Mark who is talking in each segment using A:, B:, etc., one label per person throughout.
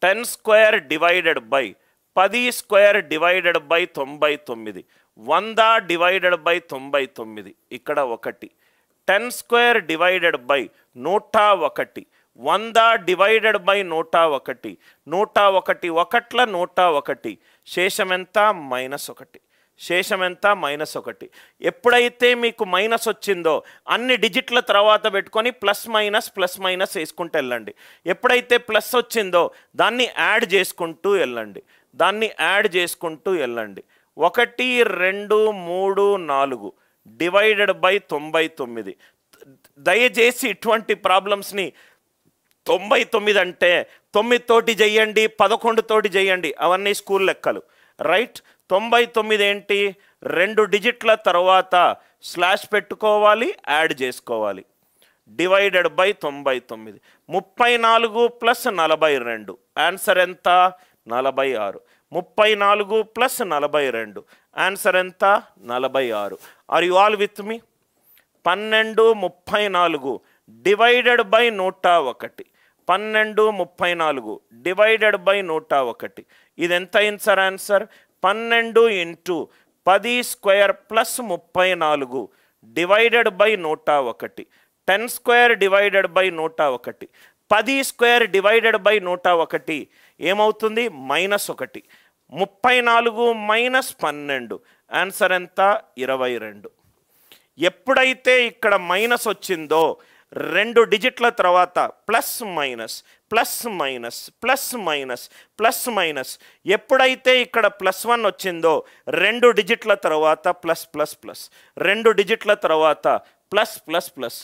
A: Ten square divided by పది square divided by తొంభై తొమ్మిది వంద డివైడెడ్ బై తొంభై తొమ్మిది ఇక్కడ ఒకటి టెన్ స్క్వేర్ డివైడెడ్ బై నూట ఒకటి వంద డివైడెడ్ బై నూట ఒకటి నూట ఒకటి ఒకట్ల నూట ఒకటి శేషం ఎంత మైనస్ ఒకటి శేషం ఎంత మైనస్ ఒకటి ఎప్పుడైతే మీకు మైనస్ వచ్చిందో అన్ని డిజిట్ల తర్వాత పెట్టుకొని ప్లస్ మైనస్ ప్లస్ మైనస్ వేసుకుంటూ వెళ్ళండి ఎప్పుడైతే ప్లస్ వచ్చిందో దాన్ని యాడ్ చేసుకుంటూ వెళ్ళండి దాన్ని యాడ్ చేసుకుంటూ వెళ్ళండి ఒకటి రెండు మూడు నాలుగు డివైడెడ్ బై తొంభై తొమ్మిది దయచేసి ఇటువంటి ప్రాబ్లమ్స్ని తొంభై తొమ్మిది అంటే తొమ్మిది తోటి చెయ్యండి పదకొండు తోటి చెయ్యండి అవన్నీ స్కూల్ లెక్కలు రైట్ తొంభై తొమ్మిది ఏంటి రెండు డిజిట్ల తర్వాత స్లాష్ పెట్టుకోవాలి యాడ్ చేసుకోవాలి డివైడెడ్ బై తొంభై తొమ్మిది ముప్పై నాలుగు ప్లస్ నలభై రెండు ఆన్సర్ ఎంత నలభై ఆరు ముప్పై నాలుగు ప్లస్ నలభై రెండు ఆన్సర్ ఎంత నలభై ఆరు are you all with me పన్నెండు ముప్పై నాలుగు డివైడెడ్ బై నూట ఒకటి పన్నెండు ముప్పై నాలుగు డివైడెడ్ బై నూట ఒకటి ఇది ఎంత అయింది సార్ ఆన్సర్ పన్నెండు ఇంటూ పది స్క్వేర్ ప్లస్ ముప్పై నాలుగు డివైడెడ్ బై నూట ఒకటి టెన్ స్క్వేర్ డివైడెడ్ బై నూట ఒకటి పది స్క్వేర్ డివైడెడ్ బై నూట ఒకటి ఏమవుతుంది మైనస్ ఒకటి ముప్పై నాలుగు మైనస్ పన్నెండు ఆన్సర్ ఎంత ఇరవై రెండు ఎప్పుడైతే ఇక్కడ మైనస్ వచ్చిందో రెండు డిజిట్ల తర్వాత plus minus plus minus plus minus plus minus ఎప్పుడైతే ఇక్కడ ప్లస్ వన్ వచ్చిందో రెండు డిజిట్ల తర్వాత ప్లస్ ప్లస్ ప్లస్ రెండు డిజిట్ల తర్వాత plus plus plus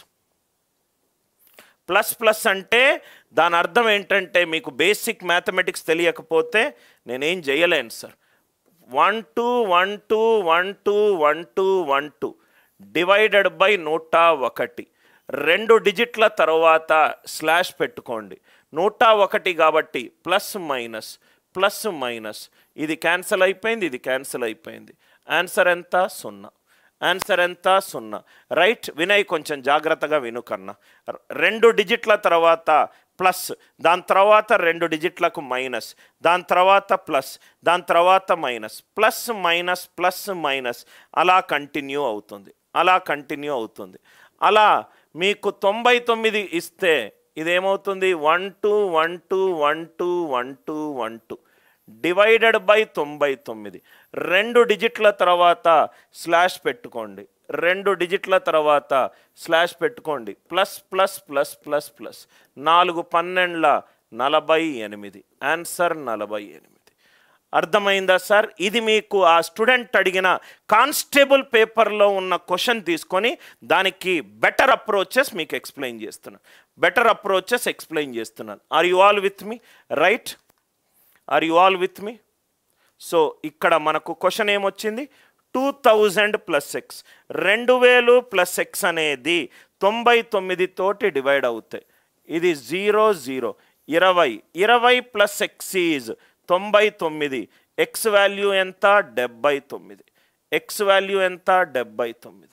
A: plus plus అంటే దాని అర్థం ఏంటంటే మీకు బేసిక్ మ్యాథమెటిక్స్ తెలియకపోతే నేనేం చేయలేను sir one two one two one two one two one two divided by నూట ఒకటి రెండు డిజిట్ల తర్వాత స్లాష్ పెట్టుకోండి నూట ఒకటి కాబట్టి ప్లస్ మైనస్ ప్లస్ మైనస్ ఇది క్యాన్సిల్ అయిపోయింది ఇది క్యాన్సిల్ అయిపోయింది ఆన్సర్ ఎంత సున్నా ఆన్సర్ ఎంత సున్నా రైట్ వినయ్ కొంచెం జాగ్రత్తగా విను కన్నా ర- రెండు డిజిట్ల తర్వాత ప్లస్ దాని తర్వాత రెండు డిజిట్లకు మైనస్ దాని తర్వాత ప్లస్ దాని తర్వాత minus plus minus plus minus అలా కంటిన్యూ అవుతుంది అలా కంటిన్యూ అవుతుంది అలా మీకు తొంభై తొమ్మిది ఇస్తే ఇదేమవుతుంది one two one two one two one two one two divided by తొంభై తొమ్మిది రెండు డిజిట్ల తర్వాత స్లాష్ పెట్టుకోండి రెండు డిజిట్ల తర్వాత స్లాష్ పెట్టుకోండి plus plus plus plus plus నాలుగు పన్నెండుల నలభై ఎనిమిది ఆన్సర్ నలభై ఎనిమిది అర్థమైందా సార్ ఇది మీకు ఆ స్టూడెంట్ అడిగిన కానిస్టేబుల్ పేపర్లో ఉన్న క్వశ్చన్ తీసుకొని దానికి బెటర్ అప్రోచెస్ మీకు ఎక్స్ప్లెయిన్ చేస్తున్నాను బెటర్ అప్రోచెస్ ఎక్స్ప్లెయిన్ చేస్తున్నాను are you all with me right are you all with me so ఇక్కడ మనకు క్వశ్చన్ ఏమొచ్చింది టూ థౌజండ్ ప్లస్ ఎక్స్ రెండు వేలు ప్లస్ ఎక్స్ అనేది తొంభై తొమ్మిది తోటి డివైడ్ అవుతాయి ఇది జీరో జీరో ఇరవై ఇరవై ప్లస్ ఎక్స్ ఈజ్ తొంభై తొమ్మిది ఎక్స్ వాల్యూ ఎంత డెబ్బై తొమ్మిది ఎక్స్ వాల్యూ ఎంత డెబ్బై తొమ్మిది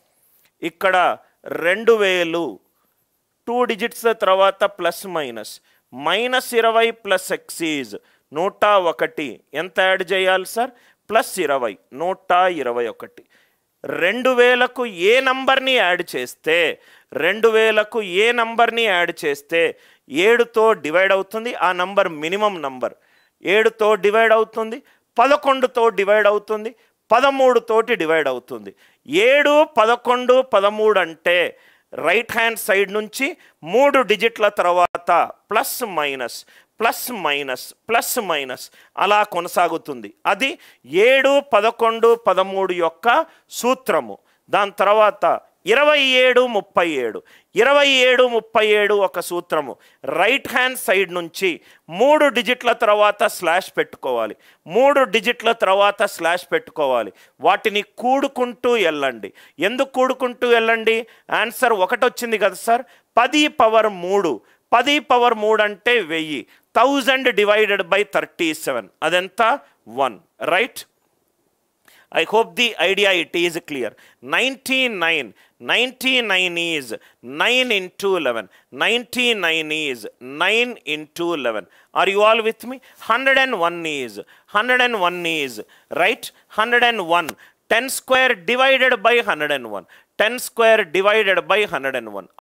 A: ఇక్కడ రెండు వేలు టూ డిజిట్స్ తర్వాత ప్లస్ మైనస్ మైనస్ ఇరవై ప్లస్ ఎక్స్ ఈజ్ నూట ఒకటి ఎంత యాడ్ చేయాలి సార్ ప్లస్ ఇరవై నూట ఇరవై ఒకటి రెండు వేలకు ఏ నంబర్ని యాడ్ చేస్తే రెండు వేలకు ఏ నంబర్ని యాడ్ చేస్తే ఏడుతో డివైడ్ అవుతుంది ఆ నంబర్ మినిమం నంబర్ ఏడుతో డివైడ్ అవుతుంది పదకొండుతో డివైడ్ అవుతుంది పదమూడు తోటి డివైడ్ అవుతుంది ఏడు పదకొండు పదమూడు అంటే రైట్ హ్యాండ్ సైడ్ నుంచి మూడు డిజిట్ల తర్వాత plus minus plus minus plus minus అలా కొనసాగుతుంది అది ఏడు పదకొండు పదమూడు యొక్క సూత్రము దాని తర్వాత ఇరవై ఏడు ముప్పై ఏడు ఇరవై ఏడు ముప్పై ఏడు ఒక సూత్రము రైట్ హ్యాండ్ సైడ్ నుంచి మూడు డిజిట్ల తర్వాత స్లాష్ పెట్టుకోవాలి మూడు డిజిట్ల తర్వాత స్లాష్ పెట్టుకోవాలి వాటిని కూడుకుంటూ వెళ్ళండి ఎందుకు కూడుకుంటూ వెళ్ళండి ఆన్సర్ ఒకటి వచ్చింది కదా సార్ పది పవర్ మూడు పది పవర్ మూడు అంటే వెయ్యి thousand divided by thirty seven అదెంత one right I hope the idea it is clear. 99, 99 is 9 into 11. 99 is 9 into 11. Are you all with me? 101 is, 101 is, right? 101. 10 square divided by 101. 10 square divided by 101.